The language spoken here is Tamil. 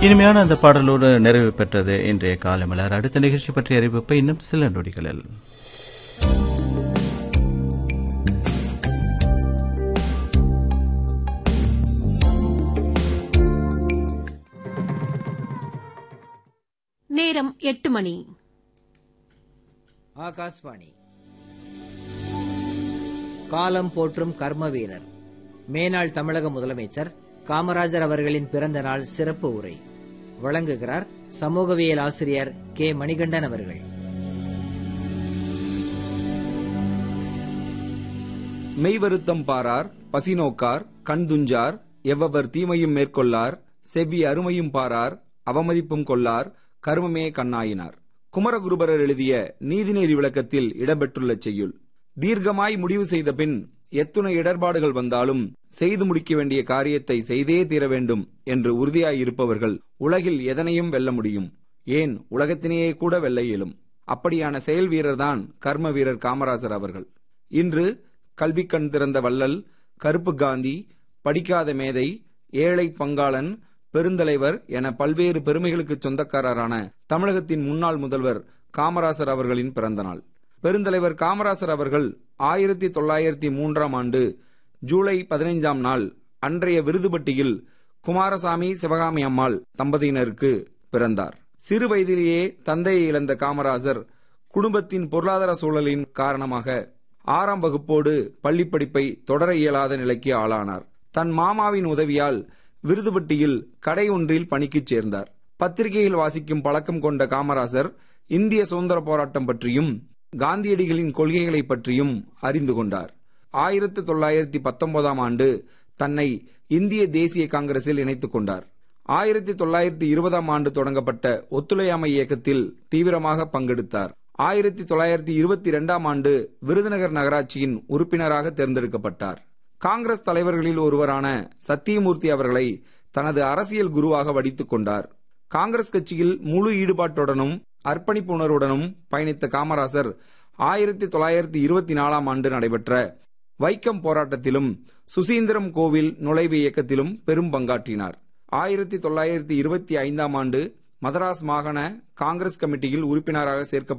இனிமையான அந்த பாடலோடு நிறைவு பெற்றது இன்றைய காலமலர் அடுத்த நிகழ்ச்சி பற்றிய அறிவிப்பு இன்னும் சில நொடிகளில் நேரம் எட்டு மணி ஆகாஷ்வாணி காலம் போற்றும் கர்ம வீரர் மேனாள் தமிழக முதலமைச்சர் காமராஜர் அவர்களின் பிறந்த நாள் சிறப்பு உரை வழங்குகிறார் சமூகவியல் ஆசிரியர் கே மணிகண்டன் அவர்கள் மெய்வருத்தம் பாரார் பசிநோக்கார் கண்துஞ்சார் எவ்வவர் தீமையும் மேற்கொள்ளார் செவ்வி அருமையும் பாரார் அவமதிப்பும் கொள்ளார் கருமமே கண்ணாயினார் குமரகுருபரர் எழுதிய நீதிநெறி விளக்கத்தில் இடம்பெற்றுள்ள செய்யுள் தீர்க்கமாய் முடிவு செய்த பின் எத்துணை இடர்பாடுகள் வந்தாலும் செய்து முடிக்க வேண்டிய காரியத்தை செய்தே தீர வேண்டும் என்று உறுதியாயிருப்பவர்கள் உலகில் எதனையும் வெல்ல முடியும் ஏன் உலகத்திலேயே கூட வெல்ல இயலும் அப்படியான செயல் வீரர்தான் கர்ம வீரர் காமராஜர் அவர்கள் இன்று கல்வி கண் திறந்த வள்ளல் கருப்பு காந்தி படிக்காத மேதை ஏழை பங்காளன் பெருந்தலைவர் என பல்வேறு பெருமைகளுக்கு சொந்தக்காரரான தமிழகத்தின் முன்னாள் முதல்வர் காமராசர் அவர்களின் பிறந்த நாள் பெருந்தலைவர் காமராசர் அவர்கள் ஆயிரத்தி தொள்ளாயிரத்தி மூன்றாம் ஆண்டு ஜூலை பதினைஞ்சாம் நாள் அன்றைய விருதுபட்டியில் குமாரசாமி சிவகாமி அம்மாள் தம்பதியினருக்கு பிறந்தார் சிறு வயதிலேயே தந்தையை இழந்த காமராஜர் குடும்பத்தின் பொருளாதார சூழலின் காரணமாக ஆறாம் வகுப்போடு பள்ளிப்படிப்பை தொடர இயலாத நிலைக்கு ஆளானார் தன் மாமாவின் உதவியால் விருதுபட்டியில் கடை ஒன்றில் பணிக்குச் சேர்ந்தார் பத்திரிகையில் வாசிக்கும் பழக்கம் கொண்ட காமராசர் இந்திய சுதந்திர போராட்டம் பற்றியும் காந்தியடிகளின் கொள்கைகளை பற்றியும் அறிந்து கொண்டார் ஆயிரத்தி தொள்ளாயிரத்தி பத்தொன்பதாம் ஆண்டு தன்னை இந்திய தேசிய காங்கிரஸில் இணைத்துக் கொண்டார் ஆயிரத்தி தொள்ளாயிரத்தி இருபதாம் ஆண்டு தொடங்கப்பட்ட ஒத்துழையாமை இயக்கத்தில் தீவிரமாக பங்கெடுத்தார் ஆயிரத்தி தொள்ளாயிரத்தி இருபத்தி இரண்டாம் ஆண்டு விருதுநகர் நகராட்சியின் உறுப்பினராக தேர்ந்தெடுக்கப்பட்டார் காங்கிரஸ் தலைவர்களில் ஒருவரான சத்தியமூர்த்தி அவர்களை தனது அரசியல் குருவாக வடித்துக் கொண்டார் காங்கிரஸ் கட்சியில் முழு ஈடுபாட்டுடனும் அர்ப்பணிப்பு உணர்வுடனும் பயணித்த காமராசர் ஆயிரத்தி தொள்ளாயிரத்தி இருபத்தி நாலாம் ஆண்டு நடைபெற்ற வைக்கம் போராட்டத்திலும் சுசீந்திரம் கோவில் நுழைவு இயக்கத்திலும் பெரும் பங்காற்றினார் ஆயிரத்தி தொள்ளாயிரத்தி இருபத்தி ஐந்தாம் ஆண்டு மதராஸ் மாகாண காங்கிரஸ் கமிட்டியில் உறுப்பினராக சேர்க்கப்பட்டார்